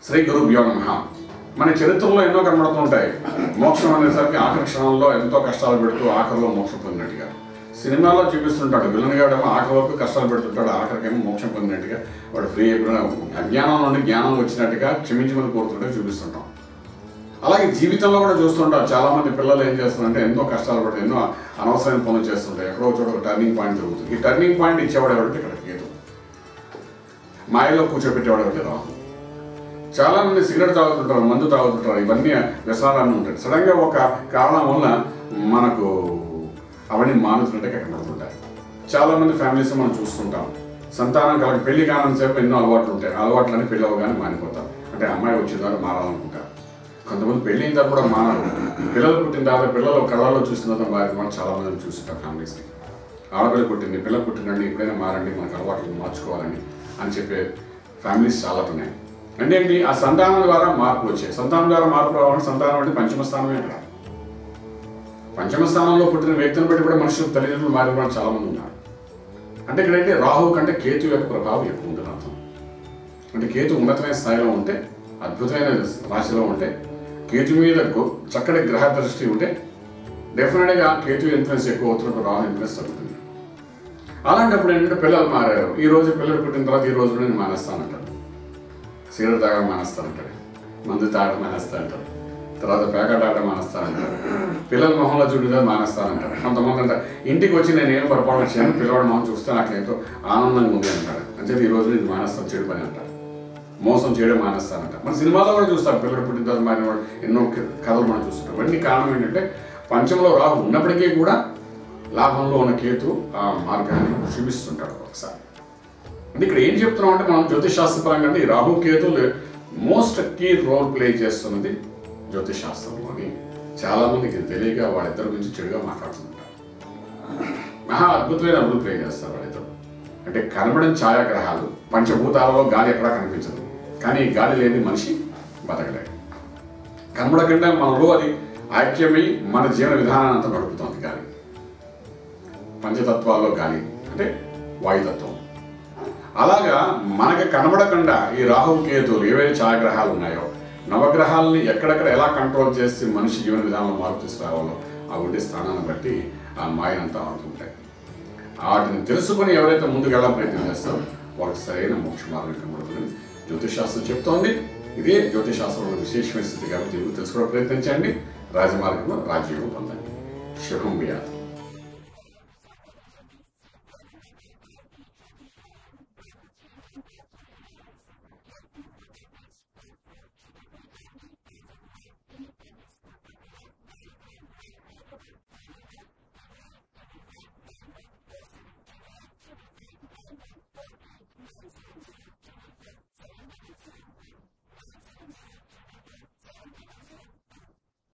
శ్రీ గురుభ్యో నమ మన చరిత్రలో ఎన్నో కనబడుతుంటాయి మోక్షం అనేసరికి ఆఖరి క్షణంలో ఎంతో కష్టాలు పెడుతూ ఆఖరిలో మోక్షం పొందినట్టుగా సినిమాలో చూపిస్తుంటాడు విలన్ గాడేమో ఆఖరి వరకు కష్టాలు పెడుతుంటాడు ఆఖరికేమో మోక్షం పొందినట్టుగా వాడు ఫ్రీ అయిపోయిన అజ్ఞానం నుండి జ్ఞానం వచ్చినట్టుగా క్షమించమని కోరుతుంటే చూపిస్తుంటాం అలాగే జీవితంలో కూడా చూస్తుంటాం చాలా మంది పిల్లలు ఏం చేస్తున్నారంటే ఎన్నో కష్టాలు పడుతూ ఎన్నో అనవసరమైన పనులు చేస్తుంటాయి ఎక్కడో చోట ఒక టర్నింగ్ పాయింట్ జరుగుతుంది ఈ టర్నింగ్ పాయింట్ ఇచ్చేవాడు ఎవరంటే ఇక్కడ కేతు మాయలో కూర్చోబెట్టేవాడు ఎవరంటే రాహు చాలా మంది సిగరెట్ తాగుతుంటారు మందు తాగుతుంటారు ఇవన్నీ వ్యసనాలన్నీ ఉంటాయి సడన్గా ఒక కారణం వల్ల మనకు అవన్నీ మానుతున్నట్టుగా కనబడుతుంటాయి చాలా మంది ఫ్యామిలీస్ మనం చూస్తుంటాం సంతానం కాబట్టి పెళ్లి కానం సేపు ఎన్నో అలవాట్లు ఉంటాయి ఆ అలవాట్లన్నీ పెళ్ళి అవగానే మానిపోతాం అంటే అమ్మాయి వచ్చిన తర్వాత మారాలనుకుంటారు కొంతమంది పెళ్ళి అయిన తర్వాత కూడా మానరు పిల్లలు పుట్టిన తర్వాత పిల్లలు కళ్ళలో చూసిన తర్వాత మారి మనం చాలా మంది చూస్తుంటాం ఫ్యామిలీస్ని ఆడపిల్ల పుట్టింది పిల్ల పుట్టినండి ఇప్పుడైనా మారండి మనకు అలవాట్లు మార్చుకోవాలని అని చెప్పే ఫ్యామిలీస్ చాలా ఉన్నాయి అంటే ఏంటి ఆ సంతానం ద్వారా మార్పులు వచ్చాయి సంతానం ద్వారా మార్పు రావాలంటే సంతానం అంటే పంచమ స్థానమే ఇక్కడ పంచమ స్థానంలో పుట్టిన వ్యక్తిని బట్టి కూడా మనుషులు తల్లిదండ్రులు మారిన వాళ్ళు చాలా మంది ఉన్నారు అంటే ఇక్కడ ఏంటి రాహువు కంటే కేతు యొక్క ప్రభావం ఎక్కువ ఉంటుంది అర్థం అంటే కేతు ఉన్నతమైన స్థాయిలో ఉంటే అద్భుతమైన రాశిలో ఉంటే కేతు మీద గొ- చక్కటి గ్రహ దృష్టి ఉంటే డెఫినెట్గా కేతు ఇన్ఫ్లుయెన్స్ ఎక్కువ అవుతున్నప్పుడు రాహు ఇన్ఫ్లుయెన్స్ తగ్గుతుంది అలాంటప్పుడు ఏంటంటే పిల్లలు మారారు ఈ రోజు పిల్లలు పుట్టిన తర్వాత ఈ రోజు నేను మానేస్తానంటాడు సిగరెట్ తాగడం మానేస్తానంటాడు మందు తాగడం మానేస్తానంటాడు తర్వాత ప్యాకెట్ ఆడడం మానేస్తానంటాడు పిల్లల మొహంలో చూడడం మానేస్తానంటాడు కొంతమంది అంటారు ఇంటికి వచ్చి నేను ఏం పొరపాటు చేయను పిల్లవాడి మొహం చూస్తే నాకు ఎంతో ఆనందంగా ఉంది అంటాడు అంటే ఈ రోజు నేను మానేస్తాను చెడు పని అంటాడు మోసం చేయడం మానేస్తానంట మన సినిమాలో కూడా చూస్తారు పిల్లలు పుట్టిన తర్వాత మారిన వాడు ఎన్నో క- కథలు మనం చూస్తుంటాం ఇవన్నీ కారణం ఏంటంటే పంచంలో రాహు ఉన్నప్పటికీ కూడా లాభంలో ఉన్న కేతు ఆ మార్గాన్ని చూపిస్తుంటాడు ఒకసారి అంటే ఇక్కడ ఏం చెప్తున్నాం అంటే మనం జ్యోతిష్ శాస్త్రపరంగా అంటే ఈ రాహు కేతులు మోస్ట్ కీ రోల్ ప్లే చేస్తున్నది జ్యోతిష్ శాస్త్రంలో అని చాలా మందికి ఇది తెలియక వాళ్ళిద్దరి గురించి చెడుగా మాట్లాడుతుంటారు మహా అద్భుతమైన రోల్ ప్లే చేస్తారు వాళ్ళిద్దరు అంటే కనబడని ఛాయాగ్రహాలు పంచభూతాలలో గాలి ఎక్కడా కనిపించదు కానీ ఈ గాలి లేని మనిషి బతకలేడు కనబడకుండా మనలో అది ఐక్యమై మన జీవన విధానాన్ని అంతా నడుపుతోంది గాలి పంచతత్వాల్లో గాలి అంటే వాయుతత్వం అలాగా మనకి కనబడకుండా ఈ రాహు కేతువులు ఏవైతే ఛాయాగ్రహాలు ఉన్నాయో నవగ్రహాలని ఎక్కడెక్కడ ఎలా కంట్రోల్ చేసి మనిషి జీవన విధానంలో మార్పు తీసుకురావాలో ఆ ఉండే స్థానాన్ని బట్టి ఆ మాయనంతా ఆడుతుంటాయి వాటిని తెలుసుకొని ఎవరైతే ముందుకు వెళ్ళాలని ప్రయత్నం చేస్తారో వాళ్ళకి సరైన మోక్ష మార్గం కనబడుతుందని జ్యోతిషాస్త్రం చెప్తోంది ఇదే జ్యోతిషాస్త్రంలో విశేషమైన స్థితి కాబట్టి తెలుసుకోవడం ప్రయత్నించండి రాజమార్గంలో రాజ్యోగం పొందండి శుభం వ్యాధి